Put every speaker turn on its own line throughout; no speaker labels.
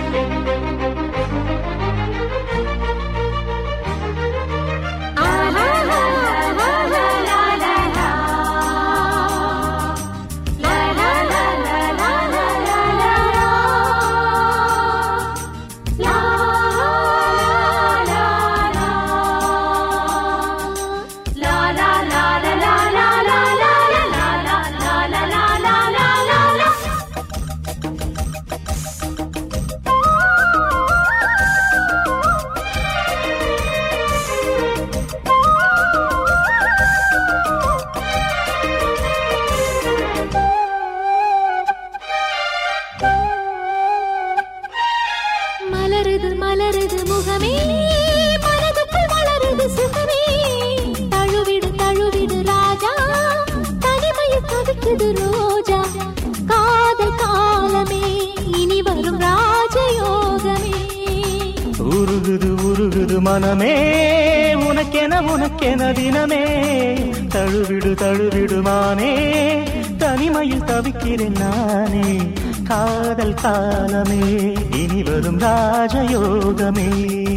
மலருது மலருது முகமே மனதுக்குள் மலருது சுகமே தழுவிடு தழுவிடு ராஜா தனிமையில் கொதிக்குது ரோஜா காதல் காலமே இனி வரும் ராஜயோகமே
உருகுது உருகுது மனமே உனக்கென உனக்கென தினமே தழுவிடு தழுவிடுமானே தனிமையில் தவிக்கிறேன் நானே காதல் காலமே இனி வரும் ராஜயோகமே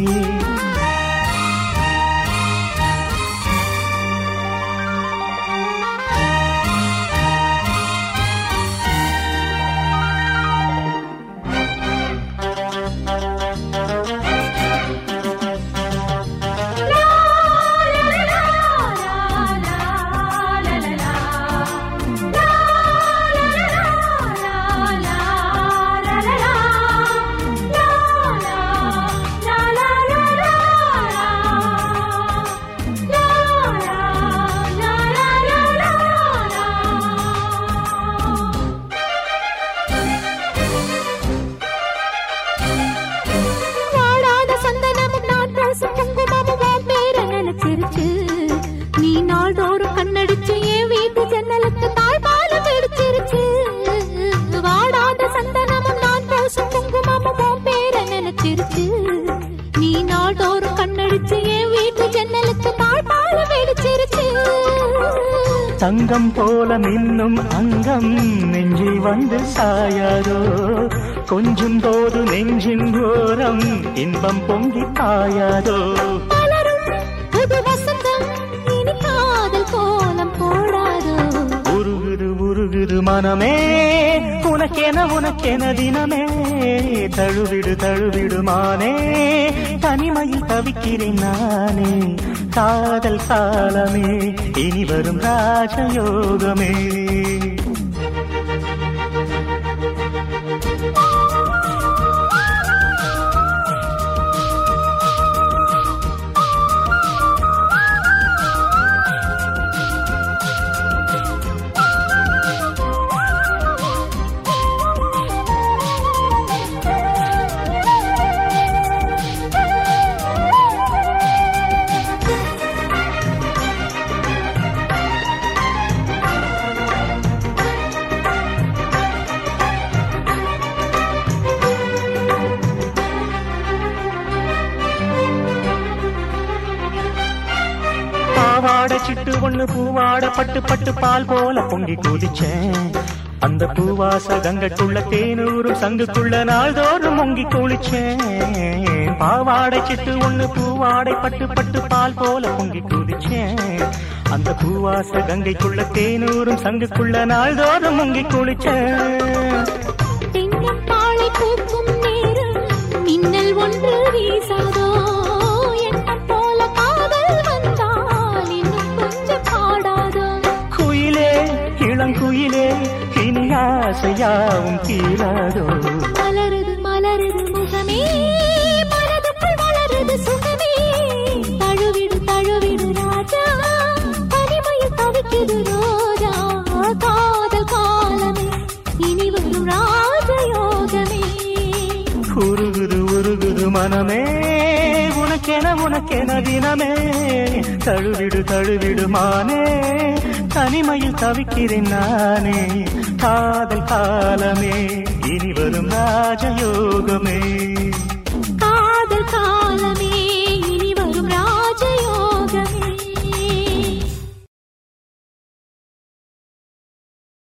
வாடாத சந்தனமும் நான் பூசும் குங்குமமும் உன் பேரை நினைச்சிருச்சு. நீ நாள்தோறும் கண்ணடிச்சு என் வீட்டு ஜன்னலுக்கு தாழ்பாலம் வெடிச்சிருச்சு. வாடாத சந்தனமும் நான் பூசும் குங்குமமும் உன் பேரை நினைச்சிருச்சு. நீ நாள்தோறும் கண்ணடிச்சு என் வீட்டு ஜன்னலுக்கு தாழ்பாலம் வெடிச்சிருச்சு.
தங்கம் போல மின்னும் அங்கம் நெஞ்சில் வந்து சாயாதோ கொஞ்சும் போது நெஞ்சின் ஓரம் இன்பம் பொங்கி பாயாதோ
மலரும் புது வசந்தம் இனி காதல் கோலம் போடாதோ
உருகுது உருகுது மனமே உனக்கென உனக்கென தினமே தழுவிடு தழுவிடுமானே தனிமையில் தவிக்கிறேன் நானே காதல் காலமே இனி வரும் ராஜயோகமே பாவாடை சிட்டு ஒண்ணு பூவாட பட்டு பட்டு பால் போல பொங்கி குதிச்சேன் அந்த பூவாச கங்கைக்குள்ள தேனூரும் சங்குக்குள்ள நாள்தோறும் முங்கி குளிச்சேன் பாவாடை சிட்டு ஒண்ணு பூவாடை பட்டு பட்டு பால் போல பொங்கி குதிச்சேன் அந்த பூவாச கங்கைக்குள்ள தேனூரும் சங்குக்குள்ள நாள்தோறும் முங்கி குளிச்சேன்
தென்னம்பாளை பூக்கும் நேரம் மின்னல் ஒன்று வீசாதோ எண்ணம் போல காதல் வந்தால் இன்னும் கொஞ்சம் பாடாதோ
குயிலே இளங்குயிலே இனி ஆசையாவும் தீராதோ
மலருது மலருது முகமே மனதுக்குள் மலருது சுகமே தழுவிடு தழுவிடு ராஜா தனிமையில் தவிக்குது ரோஜா காதல் காலமே இனி வரும் ராஜயோகமே
உருகுது உருகுது மனமே உனக்கென உனக்கென தினமே தழுவிடு தழுவிடு மானே தனிமையில் தவிக்கிறேன் நானே காதல் காலமே இனி வரும் ராஜயோகமே